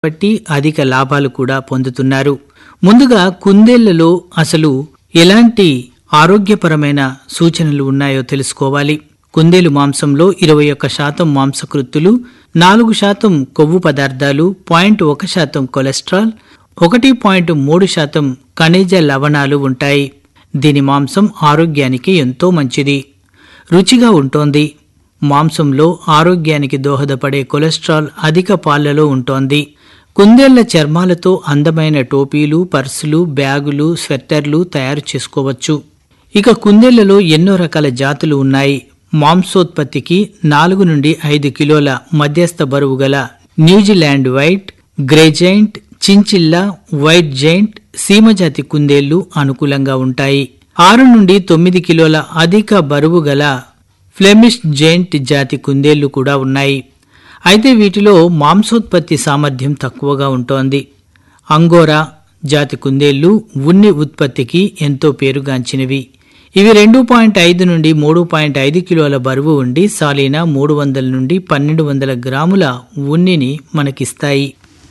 బట్టి అధిక లాభాలు కూడా పొందుతున్నారు ముందుగా కుందేళ్లలో అసలు ఎలాంటి ఆరోగ్యపరమైన సూచనలు ఉన్నాయో తెలుసుకోవాలి కుందేలు మాంసంలో ఇరవై ఒక్క శాతం మాంసకృత్తులు నాలుగు శాతం కొవ్వు పదార్థాలు పాయింట్ ఒక శాతం కొలెస్ట్రాల్ ఒకటి పాయింట్ మూడు శాతం ఖనిజ లవణాలు ఉంటాయి దీని మాంసం ఆరోగ్యానికి ఎంతో మంచిది రుచిగా ఉంటోంది మాంసంలో ఆరోగ్యానికి దోహదపడే కొలెస్ట్రాల్ అధిక పాళ్లలో ఉంటోంది కుందేళ్ల చర్మాలతో అందమైన టోపీలు పర్సులు బ్యాగులు స్వెట్టర్లు తయారు చేసుకోవచ్చు ఇక కుందేళ్లలో ఎన్నో రకాల జాతులు ఉన్నాయి మాంసోత్పత్తికి నాలుగు నుండి ఐదు కిలోల మధ్యస్థ బరువు గల New Zealand white grey giant chinchilla white giant సీమజాతి కుందేళ్లు అనుకూలంగా ఉంటాయి ఆరు నుండి తొమ్మిది కిలోల అధిక బరువు గల ఫ్లెమిష్ జైంట్ జాతి కుందేళ్లు కూడా ఉన్నాయి అయితే వీటిలో మాంసోత్పత్తి సామర్థ్యం తక్కువగా ఉంటోంది అంగోరా జాతి కుందేళ్లు ఉన్ని ఉత్పత్తికి ఎంతో పేరుగాంచినవి ఇవి రెండు పాయింట్ ఐదు నుండి మూడు పాయింట్ ఐదు కిలోల బరువు ఉండి సాలీనా మూడు వందల నుండి పన్నెండు వందల గ్రాముల ఉన్నిని మనకిస్తాయి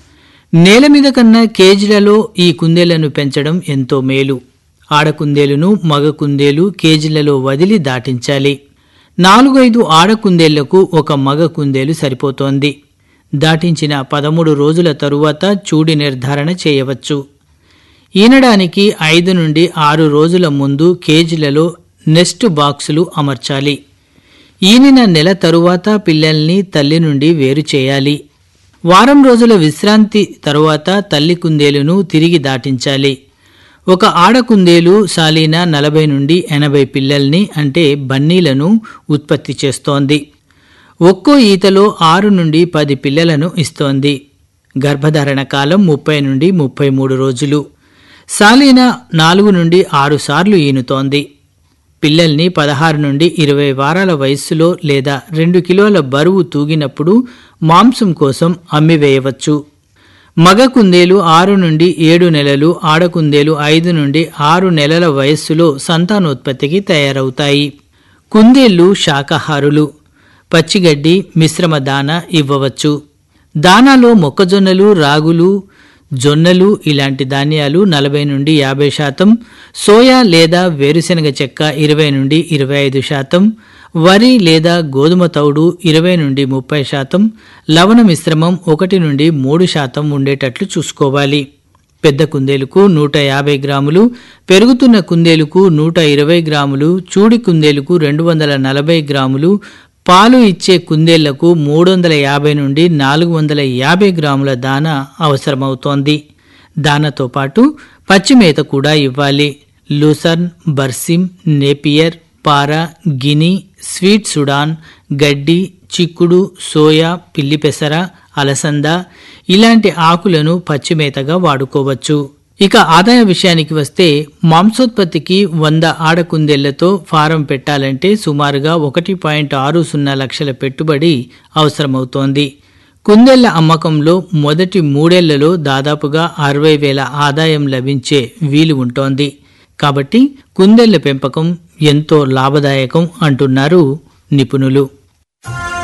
నేల మీద కన్నా కేజీలలో ఈ కుందేళ్లను పెంచడం ఎంతో మేలు ఆడకుందేలును మగ కుందేలు కేజీలలో వదిలి దాటించాలి నాలుగైదు ఆడకుందేళ్లకు ఒక మగ కుందేలు సరిపోతోంది దాటించిన పదమూడు రోజుల తరువాత చూడి నిర్ధారణ చేయవచ్చు ఈనడానికి ఐదు నుండి ఆరు రోజుల ముందు కేజీలలో నెస్ట్ బాక్సులు అమర్చాలి ఈనిన నెల తరువాత పిల్లల్ని తల్లి నుండి వేరు చేయాలి వారం రోజుల విశ్రాంతి తరువాత తల్లి కుందేలును తిరిగి దాటించాలి ఒక ఆడ కుందేలు సాలీనా నలభై నుండి ఎనభై పిల్లల్ని అంటే బన్నీలను ఉత్పత్తి చేస్తోంది ఒక్కో ఈతలో ఆరు నుండి పది పిల్లలను ఇస్తోంది గర్భధారణ కాలం ముప్పై నుండి ముప్పై మూడు రోజులు సాలీనా నాలుగు నుండి ఆరు సార్లు ఈనుతోంది పిల్లల్ని పదహారు నుండి ఇరవై వారాల వయస్సులో లేదా రెండు కిలోల బరువు తూగినప్పుడు మాంసం కోసం అమ్మివేయవచ్చు మగ కుందేలు ఆరు నుండి ఏడు నెలలు ఆడకుందేలు ఐదు నుండి ఆరు నెలల వయస్సులో సంతానోత్పత్తికి తయారవుతాయి కుందేళ్లు శాకాహారులు పచ్చిగడ్డి మిశ్రమ దాన ఇవ్వవచ్చు దానాలో మొక్కజొన్నలు రాగులు జొన్నలు ఇలాంటి ధాన్యాలు నలభై నుండి యాభై శాతం సోయా లేదా వేరుశెనగ చెక్క ఇరవై నుండి ఇరవై ఐదు శాతం వరి లేదా గోధుమ తౌడు ఇరవై నుండి ముప్పై శాతం లవణ మిశ్రమం ఒకటి నుండి మూడు శాతం ఉండేటట్లు చూసుకోవాలి పెద్ద కుందేలుకు నూట యాభై గ్రాములు పెరుగుతున్న కుందేలుకు నూట ఇరవై గ్రాములు చూడి కుందేలుకు రెండు వందల నలభై గ్రాములు పాలు ఇచ్చే కుందేళ్లకు మూడు వందల యాభై నుండి నాలుగు వందల యాభై గ్రాముల దాన అవసరమవుతోంది దానతో పాటు పచ్చిమేత కూడా ఇవ్వాలి lucerne berseem napier para guinea sweet Sudan గడ్డి చిక్కుడు సోయా పిల్లి పెసర అలసంద ఇలాంటి ఆకులను పచ్చిమేతగా వాడుకోవచ్చు ఇక ఆదాయ విషయానికి వస్తే మాంసోత్పత్తికి వంద ఆడకుందేళ్లతో ఫారం పెట్టాలంటే సుమారుగా ఒకటి పాయింట్ ఆరు సున్నా లక్షల పెట్టుబడి అవసరమవుతోంది కుందేళ్ల అమ్మకంలో మొదటి మూడేళ్లలో దాదాపుగా అరవై వేల ఆదాయం లభించే వీలు ఉంటోంది కాబట్టి కుందేళ్ల పెంపకం ఎంతో లాభదాయకం అంటున్నారు నిపుణులు